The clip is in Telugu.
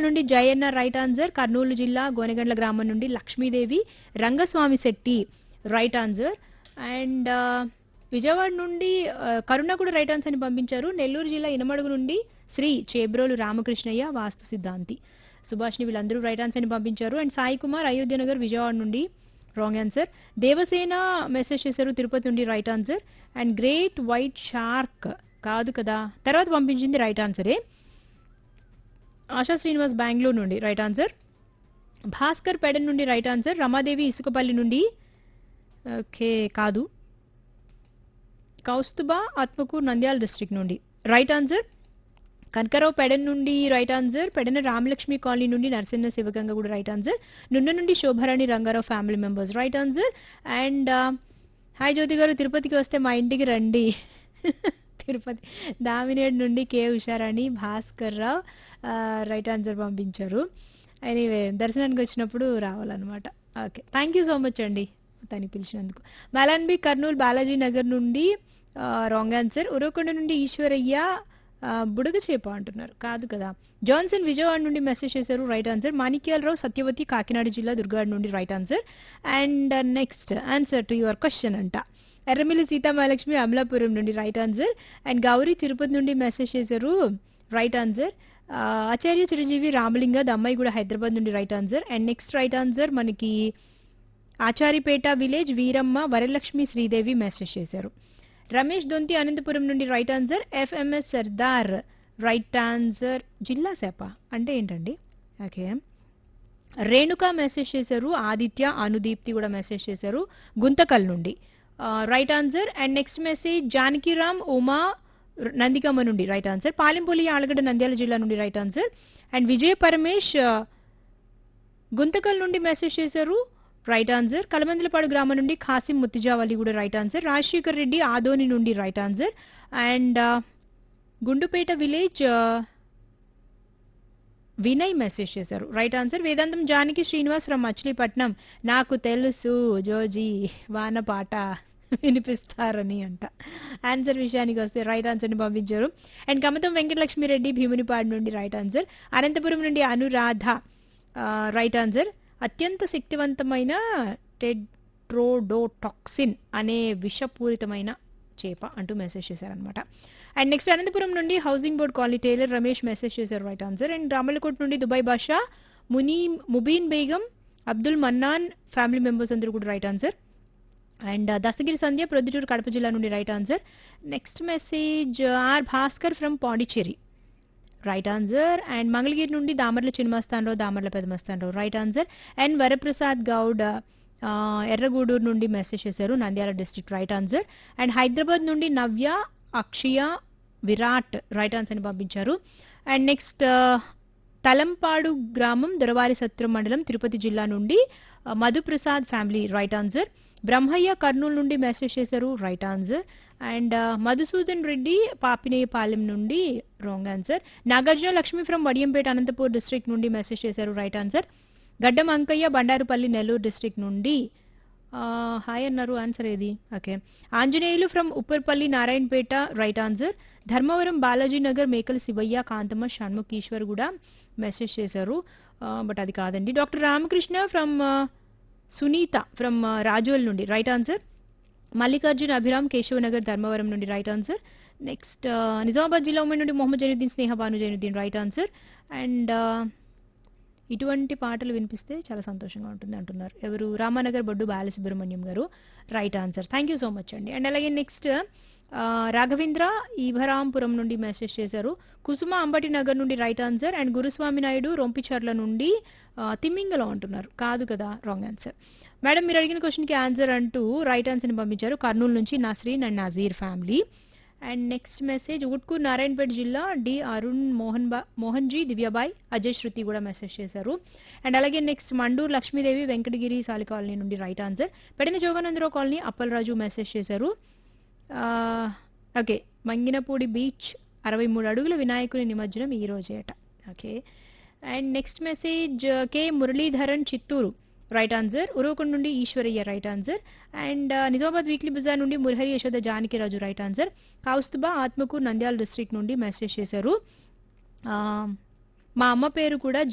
నుండి జయన్న రైట్ ఆన్సర్ కర్నూలు జిల్లా గోనెగండ్ల గ్రామం నుండి Lakshmidevi Rangaswamy Shetty right answer and Vijayawada నుండి ఆ, కరుణ కూడా రైట్ ఆన్సర్ ని పంపించారు నెల్లూరు జిల్లా ఇనమడుగు నుండి శ్రీ చేబ్రోలు రామకృష్ణయ్య వాస్తు సిద్ధాంతి సుభాష్ని వీళ్ళందరూ రైట్ ఆన్సర్ ని పంపించారు అండ్ సాయి కుమార్ అయోధ్య నగర్ విజయవాడ నుండి రాంగ్ ఆన్సర్ దేవసేన మెసేజ్ చేశారు తిరుపతి నుండి right answer and great white shark కాదు కదా తర్వాత పంపించింది రైట్ ఆన్సరే ఆశా శ్రీనివాస్ బెంగళూరు నుండి రైట్ ఆన్సర్ భాస్కర్ పెడన్ నుండి రైట్ ఆన్సర్ రమాదేవి ఇసుకపల్లి నుండి ఓకే కాదు కౌస్తుబా ఆత్మకూర్ నంద్యాల డిస్ట్రిక్ట్ నుండి రైట్ ఆన్సర్ కనకరావు పెడన్ నుండి right answer Pedana Ramalakshmi colony నుండి నరసింహ శివగంగ కూడా రైట్ ఆన్సర్ నున్న నుండి Shobharani Rangarao family members right answer and hi Jyothi గారు తిరుపతికి వస్తే మా ఇంటికి రండి తిరుపతి దామినేడు నుండి K Usharani Bhaskar Rao right answer పంపించారు ఎనీవే దర్శనానికి వచ్చినప్పుడు రావాలన్నమాట okay thank you so much అండి తను పిలిచినందుకు మలాన్బి కర్నూలు బాలాజీ నగర్ నుండి రాంగ్ ఆన్సర్ ఉరవకొండ నుండి ఈశ్వరయ్య ఆ, బుడగ చేప అంటున్నారు కాదు కదా జాన్సన్ విజయవాడ నుండి మెసేజ్ చేశారు రైట్ ఆన్సర్ మాణిక్యాలరావు సత్యవతి కాకినాడ జిల్లా దుర్గాడ నుండి right answer and next answer to your question అంట ఎర్రమిల్లి సీతామహాలక్ష్మి అమలాపురం నుండి right answer and Gowri Tirupati నుండి మెసేజ్ చేశారు రైట్ ఆన్సర్ ఆచార్య చిరంజీవి రామలింగ దమ్మాయి కూడా హైదరాబాద్ నుండి right answer and next right answer మనకి ఆచారిపేట విలేజ్ వీరమ్మ వరలక్ష్మి శ్రీదేవి మెసేజ్ చేశారు రమేష్ దొంతి అనంతపురం నుండి రైట్ ఆన్సర్ ఎఫ్ఎంఎస్ సర్దార్ రైట్ ఆన్సర్ జిల్లా సేప అంటే ఏంటండి ఓకే రేణుక మెసేజ్ చేశారు ఆదిత్య అనుదీప్తి కూడా మెసేజ్ చేశారు గుంతకల్ నుండి right answer and next message Janakiram Uma ర- నందికమ్మ నుండి రైట్ ఆన్సర్ పాలెంపల్లి ఆలగడ్డ నంద్యాల జిల్లా నుండి right answer and Vijaya Paramesh ఆ, గుంతకల్ నుండి మెసేజ్ చేశారు రైట్ ఆన్సర్ కలమందలపాడు గ్రామం నుండి ఖాసిం ముత్తిజావలి కూడా రైట్ ఆన్సర్ రాజశేఖర్ రెడ్డి ఆదోని నుండి right answer and Gundupeta village ఆ, వినయ్ మెసేజ్ చేశారు right answer Vedantam Janaki Srinivas from Machilipatnam నాకు తెలుసు జోజీ వాన పాట వినిపిస్తారని అంట ఆన్సర్ విషయానికి వస్తే రైట్ ఆన్సర్ని పంపించారు అండ్ కమతం వెంకటలక్ష్మి రెడ్డి భీమునిపాడు నుండి రైట్ ఆన్సర్ అనంతపురం నుండి అనురాధ రైట్ ఆన్సర్ అత్యంత శక్తివంతమైన టెడ్రోడోటాక్సిన్ అనే విషపూరితమైన చేప అంటూ మెసేజ్ చేశారనమాట అండ్ నెక్స్ట్ అనంతపురం నుండి housing board colony tailor Ramesh message చేశారు రైట్ ఆన్సర్ అండ్ రామలకోట్ నుండి Dubai Basha Muni Mubeen Begum Abdul Mannan family members అందరూ కూడా right answer and Dastagiri Sandhya Proddatur Kadapa జిల్లా నుండి right answer next message R Bhaskar from Pondicherry right answer and Mangalagiri నుండి Damarla Chinnamastanarao Damarla Peddamastanarao right answer and Varaprasad Goud ఆ, ఎర్రగూడూరు నుండి మెసేజ్ చేశారు Nandyal district right answer and Hyderabad నుండి నవ్య అక్షయ విరాట్ రైట్ ఆన్సర్ని పంపించారు అండ్ నెక్స్ట్ తలంపాడు గ్రామం దొరవారి సత్రం మండలం తిరుపతి జిల్లా నుండి ఆ, Madhuprasad family right answer Brahmayya Kurnool నుండి మెసేజ్ చేశారు right answer and Madhusudan Reddy Papineyapalem నుండి wrong answer Nagarjuna Lakshmi from Vadiyampeta Anantapur district నుండి మెసేజ్ చేశారు right answer Gaddam Ankayya Bandarupalli Nellore district నుండి ఆ, హాయ్ అన్నారు ఆన్సర్ ఏది okay Anjaneyulu from Upparpalli Narayanpet right answer Dharmavaram Balaji Nagar Mekala Sivayya Kanthamma Shanmukh Eshwar కూడా మెసేజ్ చేశారు బట్ అది కాదండి doctor Ramakrishna from Sunitha from Razole నుండి రైట్ ఆన్సర్ మల్లికార్జున్ అభిరామ్ కేశవనగర్ ధర్మవరం నుండి రైట్ ఆన్సర్ నెక్స్ట్ నిజామాబాద్ జిల్లా ఉమ్మడి నుండి Mohammed Zainuddin Sneha Bhanu Zainuddin right answer and ఇటువంటి పాటలు వినిపిస్తే చాలా సంతోషంగా ఉంటుంది అంటున్నారు ఎవరు రామానగర్ బొడ్డు బాలసుబ్రహ్మణ్యం గారు right answer thank you so much అండి అండ్ అలాగే నెక్స్ట్ రాఘవేంద్ర ఈభరాంపురం నుండి మెసేజ్ చేశారు కుసుమ అంబటి నగర్ నుండి right answer and Guruswamy Naidu Rompicherla నుండి ఆ, తిమ్మింగలో అంటున్నారు కాదు కదా రాంగ్ ఆన్సర్ మేడం మీరు అడిగిన క్వశ్చన్కి ఆన్సర్ అంటూ రైట్ ఆన్సర్ని పంపించారు కర్నూలు నుంచి Nasreen and Nazeer family and next message Utkur Narayanpet జిల్లా డి అరుణ్ మోహన్ బా మోహన్ జీ దివ్యాబాయ్ అజయ్ శృతి కూడా మెసేజ్ చేశారు అండ్ అలాగే నెక్స్ట్ మండూరు లక్ష్మీదేవి వెంకటగిరి సాలి కాలనీ నుండి right answer Pedana Joganandarao colony Appalaraju message చేశారు ఓకే మంగినపూడి బీచ్ అరవై మూడు అడుగుల వినాయకుని నిమజ్జనం ఈ రోజే అట okay and next message K Muralidharan Chittoor right answer Uravakonda నుండి Eshwarayya right answer and Nizamabad weekly bazaar నుండి Murahari Yashoda Janakiraju right answer Kaustubha Atmakur Nandyal district నుండి మెసేజ్ చేశారు ఆ, మా అమ్మ పేరు కూడా